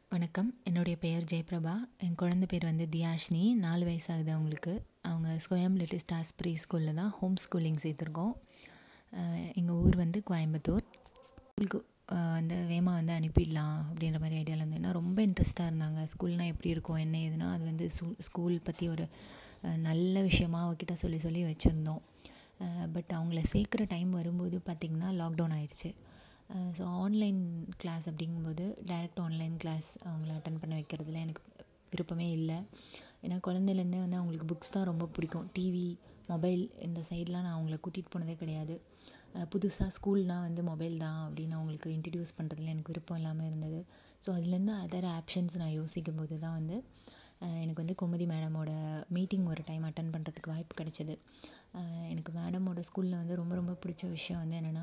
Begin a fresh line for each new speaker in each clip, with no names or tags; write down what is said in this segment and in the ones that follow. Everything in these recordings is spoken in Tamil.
வணக்கம் என்னுடைய பெயர் ஜெயபிரபா என் குழந்தை பேர் வந்து தியாஷினி நாலு வயசாகுது அவங்களுக்கு அவங்க ஸ்கொயம் லிட்டில் ஸ்டார்ஸ் ப்ரீ ஸ்கூலில் தான் ஹோம் ஸ்கூலிங் சேர்த்துருக்கோம் எங்கள் ஊர் வந்து கோயம்புத்தூர் ஸ்கூலுக்கு வந்து வேகமாக வந்து அனுப்பிடலாம் அப்படின்ற மாதிரி ஐடியாவில் இருந்தேன் ஏன்னா ரொம்ப இன்ட்ரெஸ்ட்டாக இருந்தாங்க ஸ்கூல்னால் எப்படி இருக்கும் என்ன ஏதுன்னா அது வந்து சு ஸ்கூல் பற்றி ஒரு நல்ல விஷயமா அவகிட்ட சொல்லி சொல்லி வச்சுருந்தோம் பட் அவங்கள சேர்க்குற டைம் வரும்போது பார்த்திங்கன்னா லாக்டவுன் ஆயிடுச்சு ஸோ ஆன்லைன் கிளாஸ் அப்படிங்கும்போது டைரக்ட் ஆன்லைன் கிளாஸ் அவங்கள அட்டன் பண்ண வைக்கிறதுல எனக்கு விருப்பமே இல்லை ஏன்னா குழந்தையிலேருந்தே வந்து அவங்களுக்கு புக்ஸ் தான் ரொம்ப பிடிக்கும் டிவி மொபைல் இந்த சைட்லாம் நான் அவங்கள கூட்டிகிட்டு போனதே கிடையாது புதுசாக ஸ்கூல்னால் வந்து மொபைல் தான் அப்படின்னு அவங்களுக்கு இன்ட்ரடியூஸ் பண்ணுறதுல எனக்கு விருப்பம் இல்லாமல் இருந்தது ஸோ அதுலேருந்து அதர் ஆப்ஷன்ஸ் நான் யோசிக்கும் போது தான் வந்து எனக்கு வந்து கோமதி மேடமோட மீட்டிங் ஒரு டைம் அட்டன் பண்ணுறதுக்கு வாய்ப்பு கிடைச்சிது எனக்கு மேடமோட ஸ்கூலில் வந்து ரொம்ப ரொம்ப பிடிச்ச விஷயம் வந்து என்னென்னா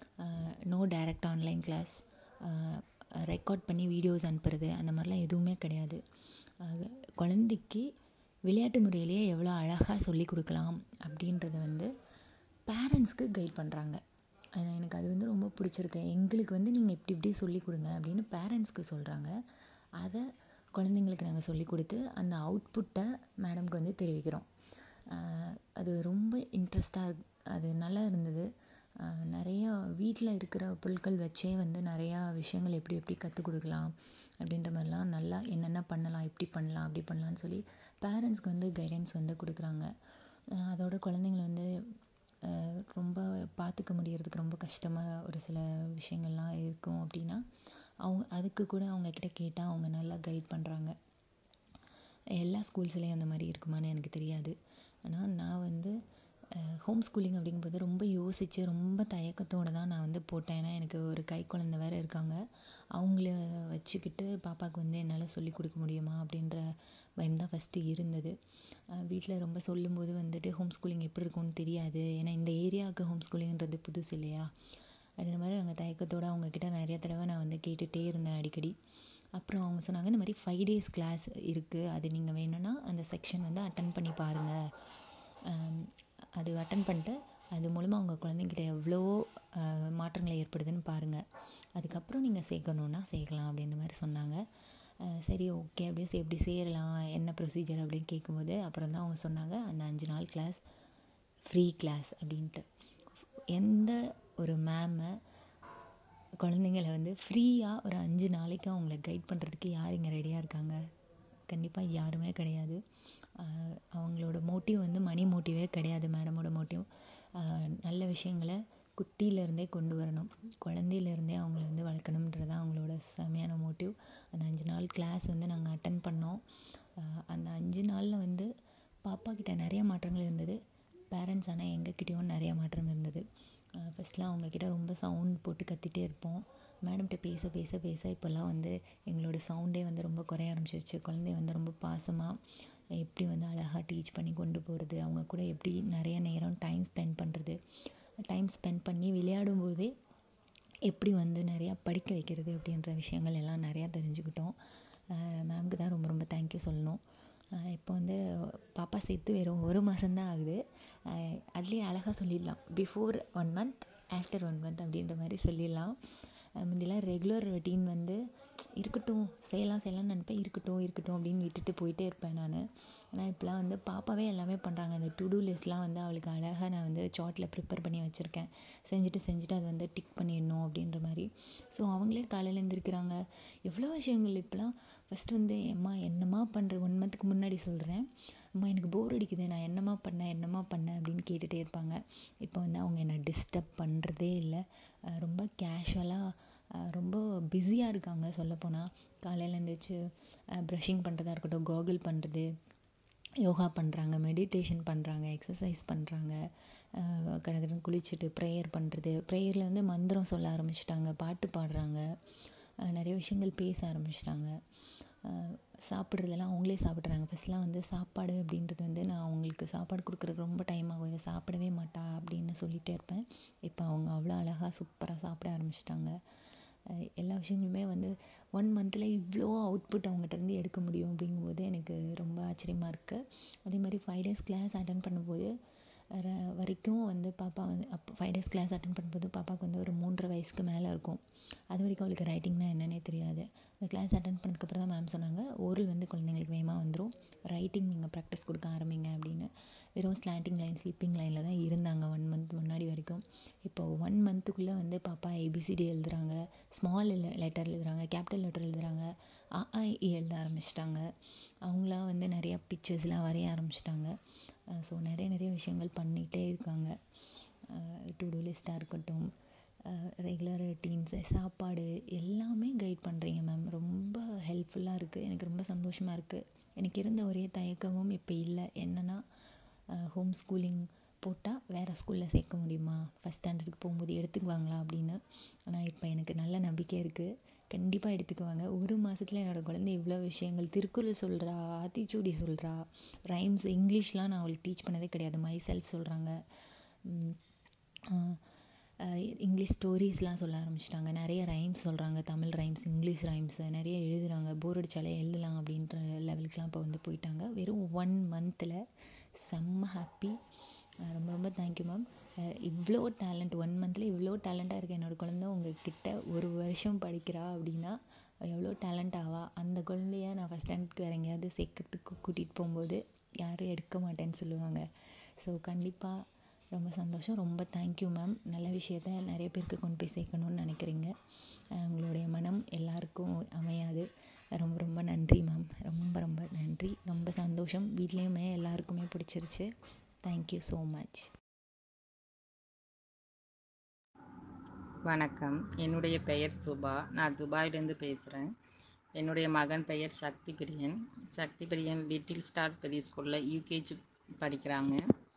no direct online class record பண்ணி வீடியோஸ் அனுப்புறது அந்த மாதிரிலாம் எதுவுமே கிடையாது குழந்தைக்கு விளையாட்டு முறையிலேயே எவ்வளோ அழகாக சொல்லி கொடுக்கலாம் அப்படின்றத வந்து பேரண்ட்ஸ்க்கு கைட் பண்ணுறாங்க எனக்கு அது வந்து ரொம்ப பிடிச்சிருக்கு எங்களுக்கு வந்து நீங்கள் இப்படி இப்படி சொல்லி கொடுங்க அப்படின்னு பேரண்ட்ஸ்க்கு சொல்கிறாங்க அதை குழந்தைங்களுக்கு நாங்கள் சொல்லி கொடுத்து அந்த அவுட்புட்டை மேடம்க்கு வந்து தெரிவிக்கிறோம் அது ரொம்ப இன்ட்ரெஸ்ட்டாக அது நல்லா இருந்தது நிறையா வீட்டில் இருக்கிற பொருட்கள் வச்சே வந்து நிறையா விஷயங்கள் எப்படி எப்படி கற்றுக் கொடுக்கலாம் அப்படின்ற மாதிரிலாம் நல்லா என்னென்ன பண்ணலாம் இப்படி பண்ணலாம் அப்படி பண்ணலான்னு சொல்லி பேரண்ட்ஸ்க்கு வந்து கைடன்ஸ் வந்து கொடுக்குறாங்க அதோட குழந்தைங்கள வந்து ரொம்ப பார்த்துக்க முடியறதுக்கு ரொம்ப கஷ்டமாக ஒரு சில விஷயங்கள்லாம் இருக்கும் அப்படின்னா அவங்க அதுக்கு கூட அவங்கக்கிட்ட கேட்டால் அவங்க நல்லா கைட் பண்ணுறாங்க எல்லா ஸ்கூல்ஸ்லேயும் அந்த மாதிரி இருக்குமான்னு எனக்கு தெரியாது ஆனால் நான் வந்து ஹோம் ஸ்கூலிங் அப்படிங்கும்போது ரொம்ப யோசித்து ரொம்ப தயக்கத்தோடு தான் நான் வந்து போட்டேன் ஏன்னா எனக்கு ஒரு கை குழந்த வேறு இருக்காங்க அவங்கள வச்சுக்கிட்டு பாப்பாவுக்கு வந்து என்னால் சொல்லிக் கொடுக்க முடியுமா அப்படின்ற பயம் தான் ஃபஸ்ட்டு இருந்தது வீட்டில் ரொம்ப சொல்லும்போது வந்துட்டு ஹோம் ஸ்கூலிங் எப்படி இருக்கும்னு தெரியாது ஏன்னா இந்த ஏரியாவுக்கு ஹோம் ஸ்கூலிங்கிறது புதுசு இல்லையா அப்படின்ற மாதிரி நாங்கள் தயக்கத்தோடு அவங்கக்கிட்ட நிறைய தடவை நான் வந்து கேட்டுகிட்டே இருந்தேன் அடிக்கடி அப்புறம் அவங்க சொன்னாங்க இந்த மாதிரி ஃபைவ் டேஸ் கிளாஸ் இருக்குது அது நீங்கள் வேணும்னா அந்த செக்ஷன் வந்து அட்டன் பண்ணி பாருங்கள் அது அட்டன் பண்ணிட்டு அது மூலமாக உங்கள் குழந்தைங்கிட்ட எவ்வளோ மாற்றங்கள் ஏற்படுதுன்னு பாருங்கள் அதுக்கப்புறம் நீங்கள் சேர்க்கணுன்னா சேர்க்கலாம் அப்படின்ற மாதிரி சொன்னாங்க சரி ஓகே அப்படியே சே எப்படி சேரலாம் என்ன ப்ரொசீஜர் அப்படின்னு கேட்கும்போது அப்புறம் தான் அவங்க சொன்னாங்க அந்த அஞ்சு நாள் கிளாஸ் ஃப்ரீ கிளாஸ் அப்படின்ட்டு எந்த ஒரு மேமை குழந்தைங்கள வந்து ஃப்ரீயாக ஒரு அஞ்சு நாளைக்கு அவங்கள கைட் பண்ணுறதுக்கு யார் இங்கே ரெடியாக இருக்காங்க கண்டிப்பாக யாருமே கிடையாது அவங்களோட மோட்டிவ் வந்து மணி மோட்டிவே கிடையாது மேடமோட மோட்டிவ் நல்ல விஷயங்களை குட்டியிலேருந்தே கொண்டு வரணும் குழந்தையிலேருந்தே அவங்கள வந்து வளர்க்கணுன்றது தான் அவங்களோட செமையான மோட்டிவ் அந்த அஞ்சு நாள் கிளாஸ் வந்து நாங்கள் அட்டன் பண்ணோம் அந்த அஞ்சு நாளில் வந்து பாப்பா கிட்ட நிறைய மாற்றங்கள் இருந்தது பேரண்ட்ஸ் ஆனால் எங்ககிட்டயும் நிறைய மாற்றம் இருந்தது ஃபஸ்ட்லாம் அவங்கக்கிட்ட ரொம்ப சவுண்ட் போட்டு கத்திகிட்டே இருப்போம் மேடம்கிட்ட பேச பேச பேச இப்போல்லாம் வந்து எங்களோட சவுண்டே வந்து ரொம்ப குறைய ஆரம்பிச்சிருச்சு குழந்தைய வந்து ரொம்ப பாசமாக எப்படி வந்து அழகாக டீச் பண்ணி கொண்டு போகிறது அவங்க கூட எப்படி நிறைய நேரம் டைம் ஸ்பெண்ட் பண்ணுறது டைம் ஸ்பெண்ட் பண்ணி விளையாடும் போதே எப்படி வந்து நிறையா படிக்க வைக்கிறது அப்படின்ற விஷயங்கள் எல்லாம் நிறையா தெரிஞ்சுக்கிட்டோம் மேம்க்கு தான் ரொம்ப ரொம்ப தேங்க்யூ சொல்லணும் இப்போ வந்து பாப்பா சேர்த்து வெறும் ஒரு மாதம்தான் ஆகுது அதுலேயே அழகாக சொல்லிடலாம் before one month after one month அப்படின்ற மாதிரி சொல்லிடலாம் முந்திலாம் ரெகுலர் ரொட்டீன் வந்து இருக்கட்டும் செய்யலாம் செய்யலாம்னு நினப்பேன் இருக்கட்டும் இருக்கட்டும் அப்படின்னு விட்டுட்டு போயிட்டே இருப்பேன் நான் ஆனால் இப்போலாம் வந்து பாப்பாவே எல்லாமே பண்ணுறாங்க அந்த டு டூ லிஸ்ட்லாம் வந்து அவளுக்கு அழகாக நான் வந்து சார்ட்டில் ப்ரிப்பேர் பண்ணி வச்சுருக்கேன் செஞ்சுட்டு செஞ்சுட்டு அது வந்து டிக் பண்ணிடணும் அப்படின்ற மாதிரி ஸோ அவங்களே காலையில் எழுந்திரிக்கிறாங்க எவ்வளோ விஷயங்கள் இப்போலாம் ஃபஸ்ட்டு வந்து அம்மா என்னம்மா பண்ணுற ஒன் மந்த்துக்கு முன்னாடி சொல்கிறேன் அம்மா எனக்கு போர் அடிக்குது நான் என்னம்மா பண்ணேன் என்னம்மா பண்ணேன் அப்படின்னு கேட்டுகிட்டே இருப்பாங்க இப்போ வந்து அவங்க என்னை டிஸ்டர்ப் பண்ணுறதே இல்லை ரொம்ப கேஷுவலாக ரொம்ப பிஸியாக இருக்காங்க சொல்லப்போனால் காலையில் எழுந்திரிச்சு ப்ரஷிங் பண்ணுறதா இருக்கட்டும் காகிள் பண்ணுறது யோகா பண்ணுறாங்க மெடிடேஷன் பண்ணுறாங்க எக்ஸசைஸ் பண்ணுறாங்க கடகடன்னு குளிச்சுட்டு ப்ரேயர் பண்ணுறது ப்ரேயரில் வந்து மந்திரம் சொல்ல ஆரம்பிச்சிட்டாங்க பாட்டு பாடுறாங்க நிறைய விஷயங்கள் பேச ஆரம்பிச்சிட்டாங்க சாப்பிட்றதெல்லாம் அவங்களே சாப்பிட்றாங்க ஃபஸ்ட்லாம் வந்து சாப்பாடு அப்படின்றது வந்து நான் அவங்களுக்கு சாப்பாடு கொடுக்குறதுக்கு ரொம்ப டைம் ஆகும் இவள் சாப்பிடவே மாட்டா அப்படின்னு சொல்லிகிட்டே இருப்பேன் இப்போ அவங்க அவ்வளோ அழகாக சூப்பராக சாப்பிட ஆரம்பிச்சிட்டாங்க எல்லா விஷயங்களுமே வந்து ஒன் மந்தில் இவ்வளோ அவுட்புட் அவங்ககிட்டருந்து எடுக்க முடியும் அப்படிங்கும்போது எனக்கு ரொம்ப ஆச்சரியமாக இருக்குது அதே மாதிரி ஃபைவ் டேஸ் கிளாஸ் அட்டன் பண்ணும்போது ர- வரைக்கும் வந்து பாப்பா வந்து அப்போ ஃபைவ் டேஸ் கிளாஸ் அட்டன் பண்ணும்போது பாப்பாவுக்கு வந்து ஒரு மூன்றரை வயசுக்கு மேலே இருக்கும் அது வரைக்கும் அவளுக்கு ரைட்டிங்னா என்னன்னே தெரியாது அந்த கிளாஸ் அட்டன் பண்ணதுக்கப்புறம் தான் மேம் சொன்னாங்க ஓரல் வந்து குழந்தைங்களுக்கு வேகமாக வந்துடும் ரைட்டிங் நீங்கள் ப்ராக்டிஸ் கொடுக்க ஆரம்பிங்க அப்படின்னு வெறும் ஸ்லாண்டிங் லைன் ஸ்லிப்பிங் லைனில் தான் இருந்தாங்க ஒன் மந்த் முன்னாடி வரைக்கும் இப்போ ஒன் மந்த்துக்குள்ளே வந்து பாப்பா ஏபிசிடி எழுதுறாங்க ஸ்மால் லெட்டர் எழுதுறாங்க கேபிட்டல் லெட்டர் எழுதுறாங்க அ ஆ, இ, ஈ எழுத ஆரம்பிச்சிட்டாங்க அவங்களா வந்து நிறைய பிக்சர்ஸ்லாம் வரைய ஆரம்பிச்சிட்டாங்க ஸோ நிறைய நிறைய விஷயங்கள் பண்ணிகிட்டே இருக்காங்க டு டூ லிஸ்ட்டாக இருக்கட்டும் ரெகுலர் ரொட்டீன்ஸு சாப்பாடு எல்லாமே கைட் பண்ணுறீங்க மேம் ரொம்ப ஹெல்ப்ஃபுல்லாக இருக்குது எனக்கு ரொம்ப சந்தோஷமாக இருக்குது எனக்கு இருந்த ஒரே தயக்கமும் இப்போ இல்லை என்னென்னா ஹோம் ஸ்கூலிங் போட்டால் வேறு ஸ்கூலில் சேர்க்க முடியுமா ஃபஸ்ட் ஸ்டாண்டர்டுக்கு போகும்போது எடுத்துக்குவாங்களா அப்படின்னு ஆனால் இப்போ எனக்கு நல்ல நம்பிக்கை இருக்குது கண்டிப்பாக எடுத்துக்குவாங்க ஒரு மாசத்துல என்னோட குழந்தை இவ்வளோ விஷயங்கள் திருக்குறள் சொல்கிறா ஆத்திச்சூடி சொல்கிறா ரைம்ஸ் இங்கிலீஷ்லாம் நான் அவளுக்கு டீச் பண்ணதே கிடையாது மை செல்ஃப் சொல்கிறாங்க இங்கிலீஷ் ஸ்டோரிஸ்லாம் சொல்ல ஆரம்பிச்சிட்டாங்க நிறைய ரைம்ஸ் சொல்கிறாங்க தமிழ் ரைம்ஸ் இங்கிலீஷ் ரைம்ஸு நிறைய எழுதுறாங்க போர் அடிச்சாலே எழுதலாம் அப்படின்ற லெவலுக்குலாம் இப்போ வந்து போயிட்டாங்க வெறும் ஒன் மந்தில் செம்ம ஹாப்பி ரொம்ப ரொம்ப தேங்க்யூ மேம் இவ்வளோ டேலண்ட் ஒன் மந்த்தில் இவ்வளோ டேலண்ட்டாக இருக்க என்னோட குழந்தை உங்ககிட்ட ஒரு வருஷம் படிக்கிறா அப்படின்னா எவ்வளோ டேலண்ட் ஆவா அந்த குழந்தைய நான் ஃபஸ்ட் ஸ்டாண்டர்டுக்கு வேறு எங்கேயாவது சேர்க்கறதுக்கு கூட்டிகிட்டு போகும்போது யாரும் எடுக்க மாட்டேன்னு சொல்லுவாங்க ஸோ கண்டிப்பாக ரொம்ப சந்தோஷம் ரொம்ப தேங்க்யூ மேம் நல்ல விஷயத்த நிறைய பேருக்கு கொண்டு போய் சேர்க்கணுன்னு நினைக்கிறீங்க அஹ் உங்களுடைய மனம் எல்லாருக்கும் அமையாது ரொம்ப ரொம்ப நன்றி மேம் ரொம்ப ரொம்ப நன்றி ரொம்ப சந்தோஷம் வீட்லேயுமே எல்லாருக்குமே பிடிச்சிருச்சு தேங்க்யூ ஸோ மச்
வணக்கம் என்னுடைய பெயர் சுபா நான் துபாயிலேருந்து பேசுகிறேன் என்னுடைய மகன் பெயர் சக்தி பிரியன் சக்தி பிரியன் லிட்டில் ஸ்டார் பெரிய ஸ்கூலில் யூகேஜி படிக்கிறாங்க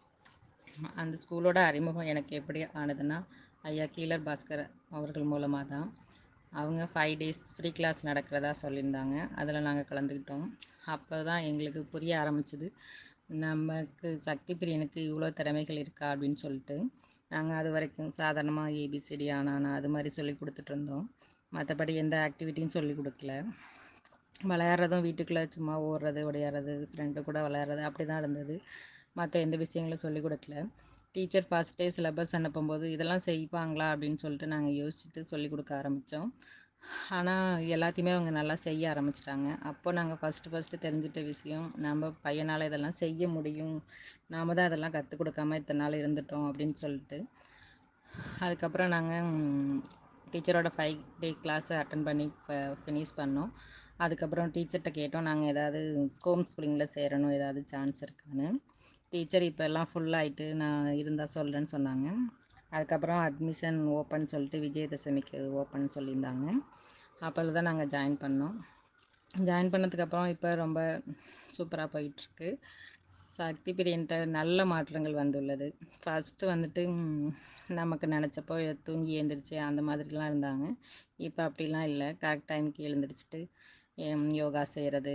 அந்த ஸ்கூலோட அறிமுகம் எனக்கு எப்படி ஆனதுன்னா ஐயா கீலர் பாஸ்கர் அவர்கள் மூலமாக தான் அவங்க ஃபைவ் டேஸ் ஃப்ரீ கிளாஸ் நடக்கிறதா சொல்லியிருந்தாங்க அதில் நாங்கள் கலந்துக்கிட்டோம் அப்போ தான் எங்களுக்கு புரிய ஆரம்பிச்சது நமக்கு சக்தி பிரியனுக்கு இவ்வளோ திறமைகள் இருக்கா அப்படின்னு சொல்லிட்டு நாங்கள் அது வரைக்கும் சாதாரணமாக ஏபிசிடி ஆனானா அது மாதிரி சொல்லி கொடுத்துட்டு இருந்தோம் மற்றபடி எந்த ஆக்டிவிட்டியும் சொல்லி கொடுக்கல விளையாடுறதும் வீட்டுக்குள்ளே சும்மா ஓடுறது ஓடியாடுறது ஃப்ரெண்டு கூட விளையாடுறது அப்படி தான் இருந்தது மற்ற எந்த விஷயங்களும் சொல்லிக் கொடுக்கல டீச்சர் ஃபஸ்ட் டே சிலபஸ் அனுப்பும்போது இதெல்லாம் செய்வாங்களா அப்படின்னு சொல்லிட்டு நாங்கள் யோசிச்சுட்டு சொல்லிக் கொடுக்க ஆரம்பித்தோம் ஆனால் எல்லாத்தையுமே அவங்க நல்லா செய்ய ஆரம்பிச்சிட்டாங்க அப்போ நாங்கள் ஃபஸ்ட்டு ஃபஸ்ட்டு தெரிஞ்சிட்ட விஷயம் நம்ம பையனால் இதெல்லாம் செய்ய முடியும் நாம தான் அதெல்லாம் கற்றுக் கொடுக்காம இத்தனை நாள் இருந்துட்டோம் அப்படின்னு சொல்லிட்டு அதுக்கப்புறம் நாங்கள் டீச்சரோட ஃபைவ் டே கிளாஸை அட்டன் பண்ணி ஃபினிஷ் பண்ணோம் அதுக்கப்புறம் டீச்சர்கிட்ட கேட்டோம் நாங்கள் ஏதாவது ஹோம் ஸ்கூலிங்கில் சேரணும் ஏதாவது சான்ஸ் இருக்கான்னு டீச்சர் இப்போ எல்லாம் full ஆயிட்டு நான் இருந்தால் சொல்கிறேன்னு சொன்னாங்க அதுக்கப்புறம் அட்மிஷன் ஓப்பன் சொல்லிட்டு விஜயதசமிக்கு ஓப்பன் சொல்லியிருந்தாங்க அப்போ தான் நாங்கள் ஜாயின் பண்ணோம் ஜாயின் பண்ணதுக்கப்புறம் இப்போ ரொம்ப சூப்பராக போயிட்டுருக்கு சக்தி பிரியன்ட்ட நல்ல மாற்றங்கள் வந்துள்ளது ஃபஸ்ட்டு வந்துட்டு ம், நமக்கு நினச்சப்போ தூங்கி எழுந்திரிச்சு அந்த மாதிரிலாம் இருந்தாங்க இப்போ அப்படிலாம் இல்லை கரெக்ட் டைமுக்கு எழுந்திரிச்சிட்டு எம், யோகா செய்கிறது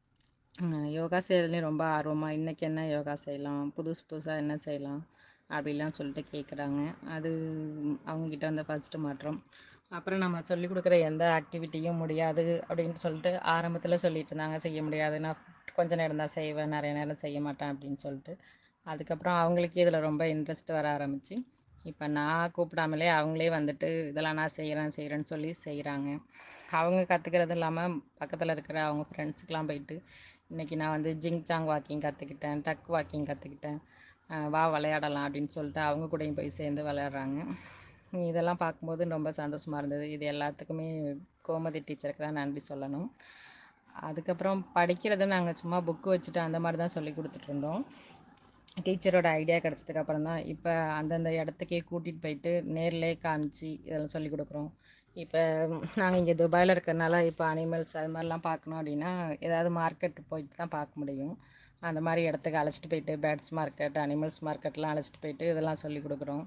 யோகா செய்கிறதுலேயும் ரொம்ப ஆர்வமாக இன்றைக்கி என்ன யோகா செய்யலாம் புதுசு புதுசாக என்ன செய்யலாம் அப்படிலாம் சொல்லிட்டு கேட்குறாங்க அது அவங்கக்கிட்ட வந்த ஃபஸ்ட்டு மாற்றம் அப்புறம் நம்ம சொல்லிக் கொடுக்குற எந்த ஆக்டிவிட்டியும் முடியாது அப்படின்னு சொல்லிட்டு ஆரம்பத்தில் சொல்லிட்டு இருந்தாங்க செய்ய முடியாது நான் கொஞ்ச நேரம் தான் செய்வேன் நிறைய நேரம் செய்ய மாட்டேன் அப்படின்னு சொல்லிட்டு அதுக்கப்புறம் அவங்களுக்கு இதில் ரொம்ப இன்ட்ரெஸ்ட் வர ஆரம்பிச்சு இப்போ நான் கூப்பிடாமலே அவங்களே வந்துட்டு இதெல்லாம் நான் செய்கிறேன் செய்கிறேன்னு சொல்லி செய்கிறாங்க அவங்க கற்றுக்கிறது இல்லாமல் பக்கத்தில் இருக்கிற அவங்க ஃப்ரெண்ட்ஸுக்கெலாம் போயிட்டு இன்றைக்கி நான் வந்து ஜிங் சாங் வாக்கிங் கற்றுக்கிட்டேன் டக் வாக்கிங் கற்றுக்கிட்டேன் வா விளையாடலாம் அப்படின்னு சொல்லிட்டு அவங்க கூடயும் போய் சேர்ந்து விளையாடுறாங்க இதெல்லாம் பார்க்கும்போது ரொம்ப சந்தோஷமாக இருந்தது இது எல்லாத்துக்குமே கோமதி டீச்சருக்கு தான் நன்றி சொல்லணும் அதுக்கப்புறம் படிக்கிறது நாங்கள் சும்மா புக்கு வச்சுட்டு அந்த மாதிரி தான் சொல்லி கொடுத்துட்ருந்தோம் டீச்சரோட ஐடியா கிடச்சதுக்கு அப்புறம் தான் இப்போ அந்தந்த இடத்துக்கே கூட்டிகிட்டு போயிட்டு நேர்லே காமிச்சு இதெல்லாம் சொல்லி கொடுக்குறோம் இப்போ நாங்கள் இங்கே துபாயில் இருக்கிறனால இப்போ அனிமல்ஸ் அது மாதிரிலாம் பார்க்கணும் அப்படின்னா ஏதாவது மார்க்கெட் போயிட்டு தான் பார்க்க முடியும் அந்த மாதிரி இடத்துக்கு அழைச்சிட்டு போயிட்டு பேர்ட்ஸ் மார்க்கெட் அனிமல்ஸ் மார்க்கெட்லாம் அழைச்சிட்டு போயிட்டு இதெல்லாம் சொல்லி கொடுக்குறோம்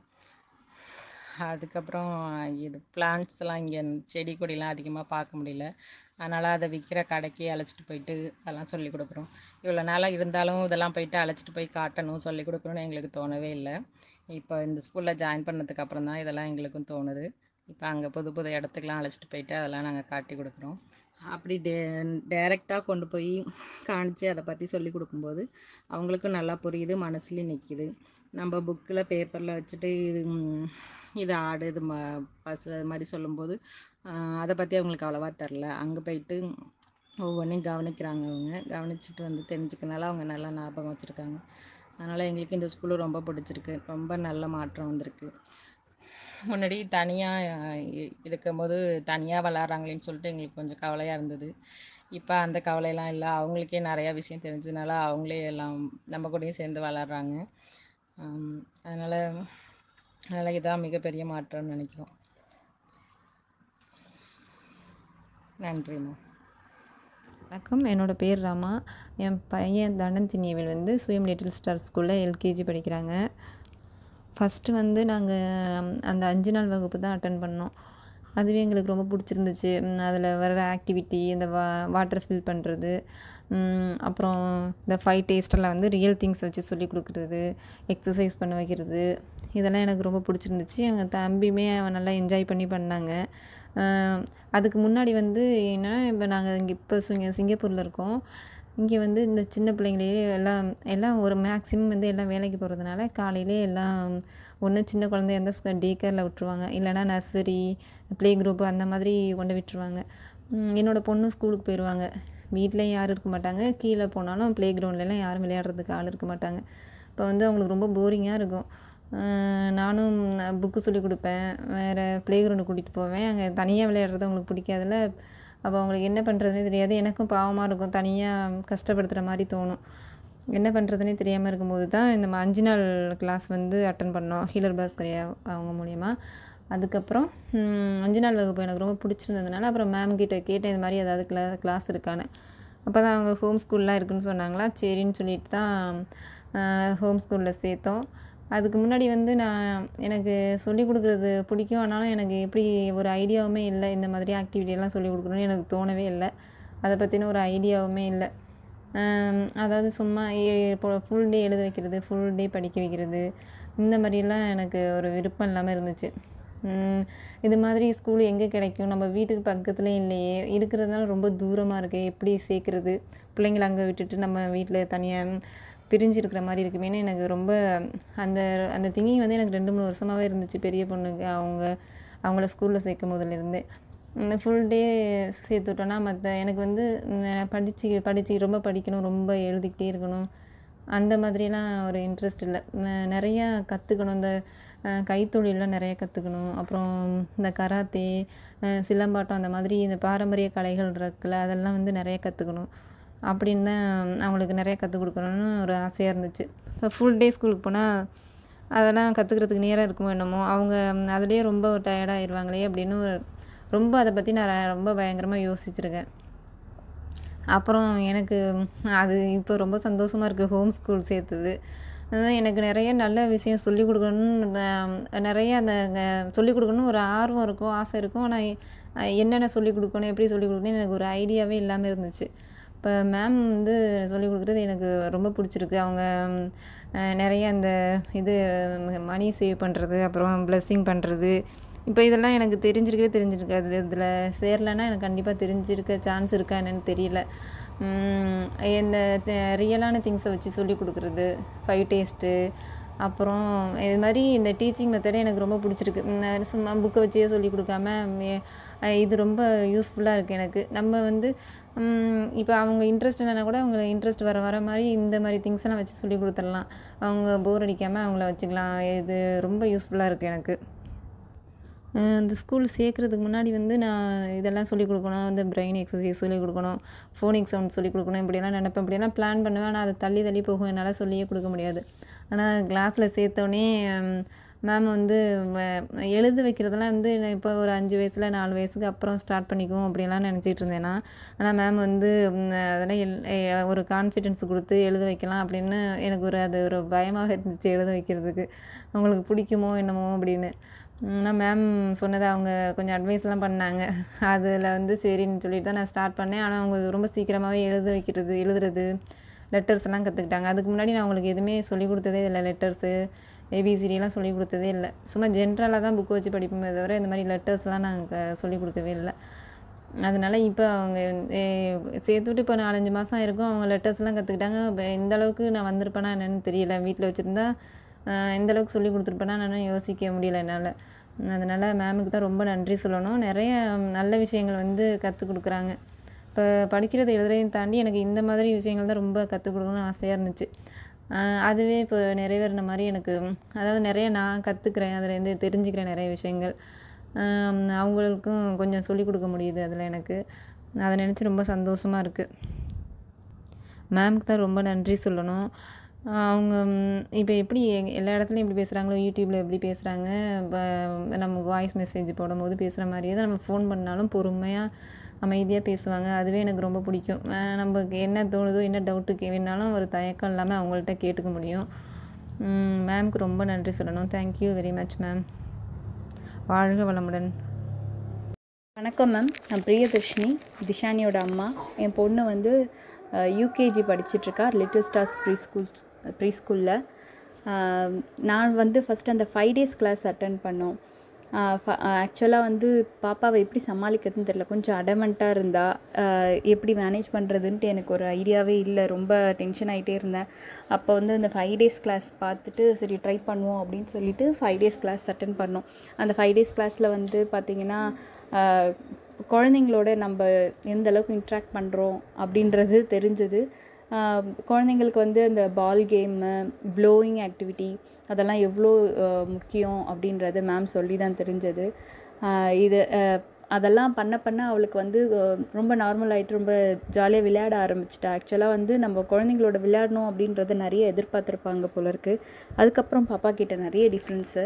அதுக்கப்புறம் இது பிளான்ட்ஸ்லாம் இங்கே செடி கொடிலாம் அதிகமாக பார்க்க முடியல அதனால் அதை விற்கிற கடைக்கு அழைச்சிட்டு போயிட்டு அதெல்லாம் சொல்லி கொடுக்குறோம் இவ்வளோ நாளாக இருந்தாலும் இதெல்லாம் போயிட்டு அழைச்சிட்டு போய் காட்டணும் சொல்லி கொடுக்கணும்னு எங்களுக்கு தோணவே இல்லை இப்போ இந்த ஸ்கூலில் ஜாயின் பண்ணதுக்கு அப்புறம் தான் இதெல்லாம் எங்களுக்கும் தோணுது இப்போ அங்கே புது புது இடத்துக்குலாம் அழைச்சிட்டு போயிட்டு அதெல்லாம் நாங்கள் காட்டி கொடுக்குறோம் அப்படி டே டைரெக்டாக கொண்டு போய் காமிச்சு அதை பற்றி சொல்லி கொடுக்கும்போது அவங்களுக்கும் நல்லா புரியுது மனசுலேயும் நிற்கிது நம்ம புக்கில் பேப்பரில் வச்சுட்டு இது ம், இது ஆடு இது ம பசு அது மாதிரி சொல்லும்போது ஆஹ், அதை பற்றி அவங்களுக்கு அவ்வளோவா தெரில அங்கே போயிட்டு ஒவ்வொன்றையும் கவனிக்கிறாங்க அவங்க கவனிச்சுட்டு வந்து தெரிஞ்சுக்கனால அவங்க நல்லா ஞாபகம் வச்சுருக்காங்க அதனால் எங்களுக்கு இந்த ஸ்கூலு ரொம்ப பிடிச்சிருக்கு ரொம்ப நல்ல மாற்றம் வந்திருக்கு முன்னாடி தனியாக இருக்கும்போது தனியாக விளாட்றாங்களேன்னு சொல்லிட்டு எங்களுக்கு கொஞ்சம் கவலையாக இருந்தது இப்போ அந்த கவலையெல்லாம் இல்லை அவங்களுக்கே நிறையா விஷயம் தெரிஞ்சதுனால அவங்களே எல்லாம் நம்ம கூடயும் சேர்ந்து விளாட்றாங்க அதனால் அதனால் இதான் மிகப்பெரிய மாற்றம்னு நினைக்கிறோம் நன்றிம்மா
வணக்கம் என்னோடய பேர் ராமா என் பையன் தனந்தினியவில் வந்து சுயம் லிட்டில் ஸ்டார் ஸ்கூலில் எல்கேஜி படிக்கிறாங்க ஃபஸ்ட்டு வந்து நாங்கள் அந்த அஞ்சு நாள் வகுப்பு தான் அட்டன் பண்ணோம் அதுவே எங்களுக்கு ரொம்ப பிடிச்சிருந்துச்சு அதில் வர்ற ஆக்டிவிட்டி இந்த வா வாட்டர் ஃபில் பண்ணுறது அப்புறம் இந்த ஃபைவ் டேஸ்டெல்லாம் வந்து ரியல் திங்ஸ் வச்சு சொல்லி கொடுக்குறது எக்ஸசைஸ் பண்ண வைக்கிறது இதெல்லாம் எனக்கு ரொம்ப பிடிச்சிருந்துச்சு எங்கள் தம்பியுமே அவன் நல்லா என்ஜாய் பண்ணி பண்ணாங்க அஹ் அதுக்கு முன்னாடி வந்து என்னன்னா இப்போ நாங்கள் இங்கே இப்போ சிங்க சிங்கப்பூரில் இருக்கோம் இங்கே வந்து இந்த சின்ன பிள்ளைங்களே எல்லாம் எல்லாம் ஒரு மேக்ஸிமம் வந்து எல்லாம் வேலைக்கு போகிறதுனால காலையிலே எல்லாம் ஒன்று சின்ன குழந்தைய இருந்தால் டே கேரில் விட்டுருவாங்க இல்லைன்னா நர்சரி ப்ளே குரூப் அந்த மாதிரி கொண்டு விட்டுருவாங்க உம் என்னோட பொண்ணு ஸ்கூலுக்கு போயிடுவாங்க வீட்லேயும் யாரும் இருக்க மாட்டாங்க கீழே போனாலும் ப்ளே கிரவுண்ட்லலாம் யாரும் விளையாடுறதுக்கு ஆள் இருக்க மாட்டாங்க இப்போ வந்து அவங்களுக்கு ரொம்ப போரிங்காக இருக்கும் அஹ் நானும் புக்கு சொல்லி கொடுப்பேன் வேறு ப்ளே கிரவுண்டு கூட்டிகிட்டு போவேன் அங்கே தனியாக விளையாடுறது அவங்களுக்கு பிடிக்காதுல்ல அப்போ அவங்களுக்கு என்ன பண்ணுறதுனே தெரியாது எனக்கும் பாவமாக இருக்கும் தனியாக கஷ்டப்படுத்துகிற மாதிரி தோணும் என்ன பண்ணுறதுனே தெரியாமல் இருக்கும்போது தான் இந்த ம- அஞ்சு நாள் கிளாஸ் வந்து அட்டன் பண்ணோம் ஹீலர் பாஸ்கரியா அவங்க மூலியமா அதுக்கப்புறம் ம், அஞ்சு நாள் வகுப்பு எனக்கு ரொம்ப பிடிச்சிருந்ததுனால அப்புறம் மேம் கிட்ட கேட்டேன் இது மாதிரி ஏதாவது கிளா கிளாஸ் இருக்கான்னு அப்போ தான் அவங்க ஹோம் ஸ்கூல்லாம் இருக்குன்னு சொன்னாங்களா சரின்னு சொல்லிட்டு தான் ஹோம் ஸ்கூலில் சேர்த்தோம் அதுக்கு முன்னாடி வந்து நான் எனக்கு சொல்லிக் கொடுக்குறது பிடிக்கும் ஆனாலும் எனக்கு எப்படி ஒரு ஐடியாவுமே இல்லை இந்த மாதிரி activity எல்லாம் சொல்லிக் கொடுக்கணும்னு எனக்கு தோணவே இல்லை அதை பற்றின ஒரு ஐடியாவுமே இல்லை ஆம், அதாவது சும்மா இப்போ ஃபுல் டே எழுத வைக்கிறது ஃபுல் டே படிக்க வைக்கிறது இந்த மாதிரிலாம் எனக்கு ஒரு விருப்பம் இல்லாமல் இருந்துச்சு ம், இது மாதிரி ஸ்கூல் எங்கே கிடைக்கும் நம்ம வீட்டுக்கு பக்கத்துலேயே இல்லையே இருக்கிறதுனால ரொம்ப தூரமாக இருக்கே எப்படி சேர்க்குறது பிள்ளைங்கள அங்கே விட்டுட்டு நம்ம வீட்டில் தனியாக பிரிஞ்சு இருக்கிற மாதிரி இருக்குமேன்னு எனக்கு ரொம்ப அந்த அந்த திங்கிங் வந்து எனக்கு ரெண்டு மூணு வருஷமாகவே இருந்துச்சு பெரிய பொண்ணுக்கு அவங்க அவங்கள ஸ்கூலில் சேர்க்கும் போதுலேருந்தே இந்த ஃபுல் டே சேர்த்து விட்டோன்னா மற்ற எனக்கு வந்து படித்து படித்து ரொம்ப படிக்கணும் ரொம்ப எழுதிக்கிட்டே இருக்கணும் அந்த மாதிரிலாம் ஒரு இன்ட்ரெஸ்ட் இல்லை ந- நிறையா கற்றுக்கணும் இந்த அஹ், கைத்தொழில்லாம் நிறைய கற்றுக்கணும் அப்புறம் இந்த கராத்தே அஹ், சிலம்பாட்டம் அந்த மாதிரி இந்த பாரம்பரிய கலைகள் இருக்குல்ல அதெல்லாம் வந்து நிறைய கற்றுக்கணும் அப்படின்னு தான் அவங்களுக்கு நிறைய கற்றுக் கொடுக்கணும்னு ஒரு ஆசையாக இருந்துச்சு இப்போ ஃபுல் டே ஸ்கூலுக்கு போனால் அதெல்லாம் கற்றுக்கிறதுக்கு நேரம் இருக்குமோ என்னமோ அவங்க அதுலேயே ரொம்ப டயர்டாகிடுவாங்களே அப்படின்னு ஒரு ரொம்ப அதை பற்றி நான் ரொம்ப பயங்கரமாக யோசிச்சிருக்கேன் அப்புறம் எனக்கு அது இப்போ ரொம்ப சந்தோஷமாக இருக்குது ஹோம் ஸ்கூல் சேர்த்தது அதான் எனக்கு நிறைய நல்ல விஷயம் சொல்லிக் கொடுக்கணும்னு அஹ், நிறைய அந்த சொல்லிக் கொடுக்கணும்னு ஒரு ஆர்வம் இருக்கும் ஆசை இருக்கும் ஆனால் என்னென்ன சொல்லிக் கொடுக்கணும் எப்படி சொல்லிக் கொடுக்கணும்னு எனக்கு ஒரு ஐடியாவே இல்லாமல் இருந்துச்சு இப்போ மேம் வந்து சொல்லிக் கொடுக்குறது எனக்கு ரொம்ப பிடிச்சிருக்கு அவங்க அஹ், நிறைய அந்த இது மணி சேவ் பண்ணுறது அப்புறம் ப்ளஸ்ஸிங் பண்ணுறது இப்போ இதெல்லாம் எனக்கு தெரிஞ்சிருக்கவே தெரிஞ்சிருக்காது இதில் சேரலைன்னா எனக்கு கண்டிப்பாக தெரிஞ்சிருக்க சான்ஸ் இருக்கா என்னன்னு தெரியல உம், இந்த ரியலான திங்ஸை வச்சு சொல்லி கொடுக்குறது ஃபைவ் டேஸ்ட்டு அப்புறம் இது மாதிரி இந்த டீச்சிங் மெத்தடே எனக்கு ரொம்ப பிடிச்சிருக்கு உம், சும்மா புக்கை வச்சே சொல்லி கொடுக்காம மே- அஹ் இது ரொம்ப யூஸ்ஃபுல்லாக இருக்குது எனக்கு நம்ம வந்து இப்போ அவங்க இன்ட்ரெஸ்ட் இல்லைனா கூட அவங்க இன்ட்ரெஸ்ட் வர வர மாதிரி இந்த மாதிரி திங்ஸ் எல்லாம் வச்சு சொல்லி கொடுத்துடலாம் அவங்க போர் அடிக்காமல் அவங்கள வச்சுக்கலாம் இது ரொம்ப யூஸ்ஃபுல்லாக இருக்குது எனக்கு அஹ் இந்த ஸ்கூல் சேர்க்குறதுக்கு முன்னாடி வந்து நான் இதெல்லாம் சொல்லிக் கொடுக்கணும் இந்த பிரெயின் எக்ஸசைஸ் சொல்லிக் கொடுக்கணும் ஃபோனிக் சவுண்ட் சொல்லிக் கொடுக்கணும் இப்படியெல்லாம் நினைப்பேன் இப்படியெல்லாம் பிளான் பண்ணுவேன் ஆனால் அதை தள்ளி தள்ளி போகும் என்னால் சொல்லியே கொடுக்க முடியாது ஆனால் கிளாஸில் சேர்த்தோடனே மேம் வந்து வ- எழுத வைக்கிறதெல்லாம் வந்து நான் இப்போ ஒரு அஞ்சு வயசில் நாலு வயசுக்கு அப்புறம் ஸ்டார்ட் பண்ணிக்குவோம் அப்படியெல்லாம் நினச்சிட்டு இருந்தேன் நான் ஆனால் மேம் வந்து ம், அதெல்லாம் எல் எ- ஒரு கான்ஃபிடென்ஸ் கொடுத்து எழுத வைக்கலாம் அப்படின்னு எனக்கு ஒரு அது ஒரு பயமாக இருந்துச்சு எழுத வைக்கிறதுக்கு அவங்களுக்கு பிடிக்குமோ என்னமோ அப்படின்னு ஆனால் மேம் சொன்னதை அவங்க கொஞ்சம் அட்வைஸ்லாம் பண்ணாங்க அதில் வந்து சரின்னு சொல்லிட்டு தான் நான் ஸ்டார்ட் பண்ணேன் ஆனால் அவங்க ரொம்ப சீக்கிரமாகவே எழுத வைக்கிறது எழுதுறது லெட்டர்ஸ் எல்லாம் கற்றுக்கிட்டாங்க அதுக்கு முன்னாடி நான் அவங்களுக்கு எதுவுமே சொல்லிக் கொடுத்ததே இல்லை லெட்டர்ஸு ஏபிசிடிலாம் சொல்லிக் கொடுத்ததே இல்லை சும்மா ஜென்ரலாக தான் புக் வச்சு படிப்போமே தவிர இந்த மாதிரி லெட்டர்ஸ்லாம் நாங்கள் சொல்லிக் கொடுக்கவே இல்லை அதனால் இப்போ அவங்க சேர்த்து விட்டு இப்போ நாலஞ்சு மாதம் இருக்கும் அவங்க லெட்டர்ஸ்லாம் கற்றுக்கிட்டாங்க இப்போ இந்த அளவுக்கு நான் வந்திருப்பேனா என்னன்னு தெரியல வீட்டில் வச்சுருந்தா இந்த அளவுக்கு சொல்லி கொடுத்துருப்பேனா என்னன்னு யோசிக்க முடியல என்னால் அதனால் மேமுக்கு தான் ரொம்ப நன்றி சொல்லணும் நிறைய நல்ல விஷயங்கள் வந்து கற்றுக் கொடுக்குறாங்க இப்போ படிக்கிறது எழுதுறதையும் தாண்டி எனக்கு இந்த மாதிரி விஷயங்கள் தான் ரொம்ப கற்றுக் கொடுக்கணும்னு ஆசையாக இருந்துச்சு ஆஹ் அதுவே இப்போ நிறைவேறின மாதிரி எனக்கு அதாவது நிறைய நான் கற்றுக்குறேன் அதுலேருந்து தெரிஞ்சுக்கிறேன் நிறைய விஷயங்கள் ஆம், அவங்களுக்கும் கொஞ்சம் சொல்லிக் கொடுக்க முடியுது அதில் எனக்கு அதை நினச்சி ரொம்ப சந்தோஷமாக இருக்குது மேம்க்கு தான் ரொம்ப நன்றி சொல்லணும் ஆஹ் அவங்க இப்போ எப்படி எங்க- எல்லா இடத்துலையும் எப்படி பேசுகிறாங்களோ யூடியூப்பில் எப்படி பேசுகிறாங்க இப்போ நம்ம வாய்ஸ் மெசேஜ் போடும்போது பேசுகிற மாதிரியே தான் நம்ம ஃபோன் பண்ணாலும் பொறுமையாக அமைதியாக பேசுவாங்க அதுவே எனக்கு ரொம்ப பிடிக்கும் ஆஹ் நமக்கு என்ன தோணுதோ என்ன டவுட்டு கே வேணாலும் ஒரு தயக்கம் இல்லாமல் அவங்கள்ட்ட கேட்டுக்க முடியும் மேம்க்கு ரொம்ப நன்றி சொல்லணும் தேங்க்யூ வெரி மச் மேம் வாழ்க வளமுடன்
வணக்கம் மேம் நான் பிரியதர்ஷினி திஷானியோட அம்மா என் பொண்ணு வந்து யூகேஜி படிச்சிட்ருக்கா little stars pre school pre ஸ்கூலில் நான் வந்து ஃபஸ்ட்டு அந்த ஃபைவ் டேஸ் கிளாஸ் அட்டன் பண்ணோம் ஆக்சுவலாக வந்து பாப்பாவை எப்படி சமாளிக்கிறதுன்னு தெரில கொஞ்சம் அடமெண்ட்டாக இருந்தா ஆஹ் எப்படி மேனேஜ் பண்ணுறதுன்ட்டு எனக்கு ஒரு ஐடியாவே இல்லை ரொம்ப டென்ஷன் ஆகிட்டே இருந்தேன் அப்போ வந்து அந்த ஃபைவ் டேஸ் கிளாஸ் பார்த்துட்டு சரி ட்ரை பண்ணுவோம் அப்படின்னு சொல்லிட்டு ஃபைவ் டேஸ் கிளாஸ் அட்டன் பண்ணோம் அந்த ஃபைவ் டேஸ் கிளாஸில் வந்து பார்த்திங்கன்னா ஆஹ் குழந்தைங்களோட நம்ம எந்த அளவுக்கு இன்ட்ராக்ட் பண்ணுறோம் அப்படின்றது தெரிஞ்சது ஆஹ் குழந்தைங்களுக்கு வந்து அந்த பால் கேமு ப்ளோயிங் ஆக்டிவிட்டி அதெல்லாம் எவ்வளோ ஆஹ் முக்கியம் அப்படின்றது மேம் சொல்லி தான் தெரிஞ்சது ஆஹ் இது ஆஹ் அதெல்லாம் பண்ண பண்ண அவளுக்கு வந்து ஆஹ் ரொம்ப நார்மல் ஆகிட்டு ரொம்ப ஜாலியாக விளையாட ஆரம்பிச்சிட்டா ஆக்சுவலாக வந்து நம்ம குழந்தைங்களோட விளையாடணும் அப்படின்றத நிறைய எதிர்பார்த்துருப்பாங்க போல இருக்கு அதுக்கப்புறம் பாப்பா கிட்ட நிறைய டிஃப்ரென்ஸு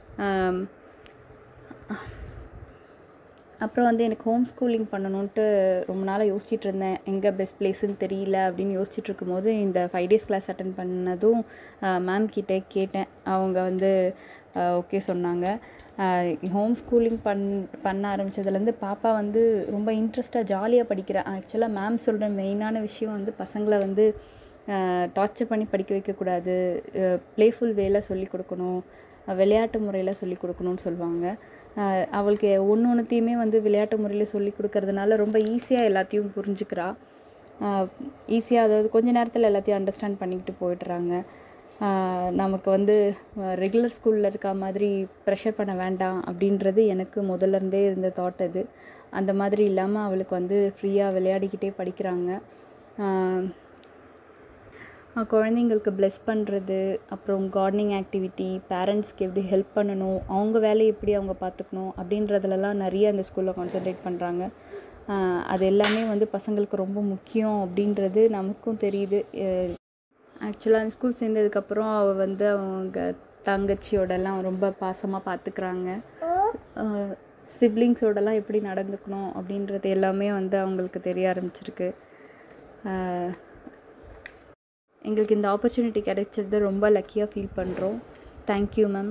அப்புறம் வந்து எனக்கு ஹோம் ஸ்கூலிங் பண்ணணுன்ட்டு ரொம்ப நாளாக யோசிச்சுட்டு இருந்தேன் எங்கே பெஸ்ட் பிளேஸ்ன்னு தெரியல அப்படின்னு யோசிச்சுட்டு இருக்கும்போது இந்த ஃபைவ் டேஸ் கிளாஸ் அட்டன் பண்ணதும் மேம் கிட்டே கேட்டேன் அவங்க வந்து ஓகே சொன்னாங்க ஹோம் ஸ்கூலிங் பண் பண்ண ஆரம்பித்ததுலேருந்து பாப்பா வந்து ரொம்ப இன்ட்ரெஸ்ட்டாக ஜாலியாக படிக்கிறா ஆக்சுவலாக மேம் சொல்கிற மெயினான விஷயம் வந்து பசங்களை வந்து டார்ச்சர் பண்ணி படிக்க வைக்கக்கூடாது ப்ளேஃபுல் வேல சொல்லி கொடுக்கணும் விளையாட்டு முறையில் சொல்லி கொடுக்கணும்னு சொல்லுவாங்க அஹ் அவளுக்கு ஒன்று ஒன்றுத்தையுமே வந்து விளையாட்டு முறையில் சொல்லி கொடுக்கறதுனால ரொம்ப ஈஸியாக எல்லாத்தையும் புரிஞ்சுக்கிறா ஈஸியாக அதாவது கொஞ்ச நேரத்தில் எல்லாத்தையும் அண்டர்ஸ்டாண்ட் பண்ணிக்கிட்டு போயிடுறாங்க ஆஹ் நமக்கு வந்து ரெகுலர் ஸ்கூலில் இருக்க மாதிரி ப்ரெஷர் பண்ண வேண்டாம் அப்படின்றது எனக்கு முதல்ல இருந்தே இருந்த தாட் அது அந்த மாதிரி இல்லாமல் அவளுக்கு வந்து ஃப்ரீயாக விளையாடிக்கிட்டே படிக்கிறாங்க ஆஹ் அஹ் குழந்தைங்களுக்கு ப்ளெஸ் பண்ணுறது அப்புறம் கார்டனிங் ஆக்டிவிட்டி பேரண்ட்ஸ்க்கு எப்படி ஹெல்ப் பண்ணணும் அவங்க வேலையை எப்படி அவங்க பார்த்துக்கணும் அப்படின்றதுலலாம் நிறைய அந்த ஸ்கூலில் கான்சென்ட்ரேட் பண்ணுறாங்க அது எல்லாமே வந்து பசங்களுக்கு ரொம்ப முக்கியம் அப்படின்றது நமக்கும் தெரியுது ஆக்சுவலாக அந்த ஸ்கூல் சேர்ந்ததுக்கப்புறம் அவள் வந்து அவங்க தங்கச்சியோடலாம் ரொம்ப பாசமாக பார்த்துக்கிறாங்க சிப்ளிங்ஸோடலாம் எப்படி நடந்துக்கணும் அப்படின்றது எல்லாமே வந்து அவங்களுக்கு தெரிய ஆரம்பிச்சிருக்கு ஆஹ் எங்களுக்கு இந்த ஆப்பர்ச்சுனிட்டி கிடைச்சது ரொம்ப லக்கியாக ஃபீல் பண்ணுறோம் தேங்க்யூ மேம்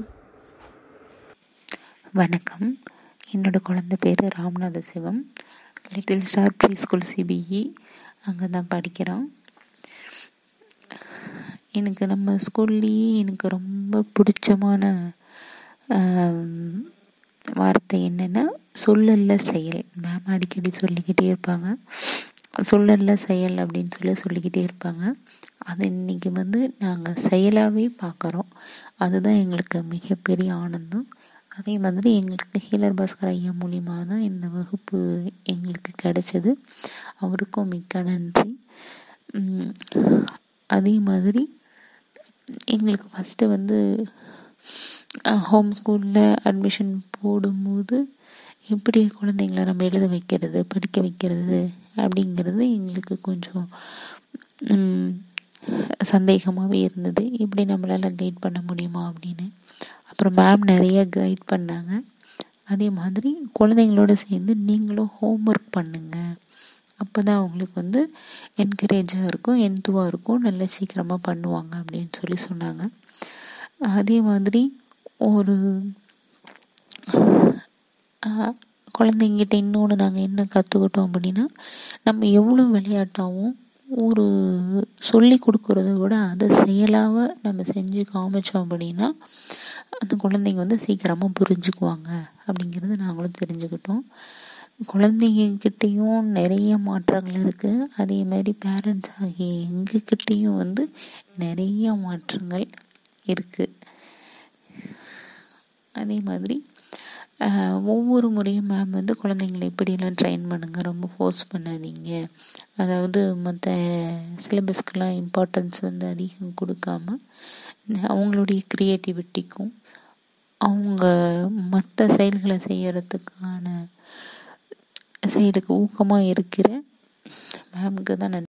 வணக்கம் என்னோட குழந்தை பேர் Ramanatha Sivam little star pre school CBE அங்கே தான் படிக்கிறான் எனக்கு நம்ம ஸ்கூல்லேயே எனக்கு ரொம்ப பிடிச்சமான ஆம், வார்த்தை என்னென்னா சொல்லல்ல செயல் மேம் அடிக்கடி சொல்லிக்கிட்டே இருப்பாங்க சொல்லல்ல செயல் அப்படின்னு சொல்லி சொல்லிக்கிட்டே இருப்பாங்க அது இன்னைக்கு வந்து நாங்கள் செயலாகவே பார்க்குறோம் அதுதான் எங்களுக்கு மிகப்பெரிய ஆனந்தம் அதே மாதிரி எங்களுக்கு ஹீலர் பாஸ்கர் ஐயா மூலியமாக தான் இந்த வகுப்பு எங்களுக்கு கிடைச்சது அவருக்கும் மிக்க நன்றி உம், அதே மாதிரி எங்களுக்கு ஃபஸ்ட்டு வந்து ஹோம் ஸ்கூலில் அட்மிஷன் போடும்போது எப்படி குழந்தைங்கள நம்ம எழுத வைக்கிறது படிக்க வைக்கிறது அப்படிங்கிறது எங்களுக்கு கொஞ்சம் உம், சந்தேகமாகவே இருந்தது இப்படி நம்மளால் கைட் பண்ண முடியுமா அப்படின்னு அப்புறம் மேம் நிறைய கைட் பண்ணாங்க அதே மாதிரி குழந்தைங்களோட சேர்ந்து நீங்களும் ஹோம்ஒர்க் பண்ணுங்கள் அப்போ தான் அவங்களுக்கு வந்து என்கரேஜாக இருக்கும் என்துவாக இருக்கும் நல்லா சீக்கிரமாக பண்ணுவாங்க அப்படின்னு சொல்லி சொன்னாங்க அதே மாதிரி ஒரு ஆஹ், குழந்தைங்கிட்ட இன்னொன்று நாங்கள் என்ன கற்றுக்கிட்டோம் அப்படின்னா நம்ம எவ்வளோ விளையாட்டாகவும் ஒரு சொல்லி கொடுக்குறத விட அதை செயலாக நம்ம செஞ்சு காமிச்சோம் அப்படின்னா அந்த குழந்தைங்க வந்து சீக்கிரமாக புரிஞ்சுக்குவாங்க அப்படிங்கிறத நாங்களும் தெரிஞ்சுக்கிட்டோம் குழந்தைங்கக்கிட்டேயும் நிறைய மாற்றங்கள் இருக்குது அதே மாதிரி பேரண்ட்ஸ் ஆகிய எங்கக்கிட்டேயும் வந்து நிறைய மாற்றங்கள் இருக்குது அதே மாதிரி ஒவ்வொரு முறையும் மேம் வந்து குழந்தைங்கள இப்படியெல்லாம் ட்ரெயின் பண்ணுங்கள் ரொம்ப ஃபோர்ஸ் பண்ணாதீங்க அதாவது மற்ற சிலபஸ்க்கெலாம் இம்பார்ட்டன்ஸ் வந்து அதிகம் கொடுக்காம அவங்களுடைய க்ரியேட்டிவிட்டிக்கும் அவங்க மற்ற செயல்களை செய்கிறதுக்கான செயலுக்கு ஊக்கமாக இருக்கிற மேம்க்கு தான் நன்றி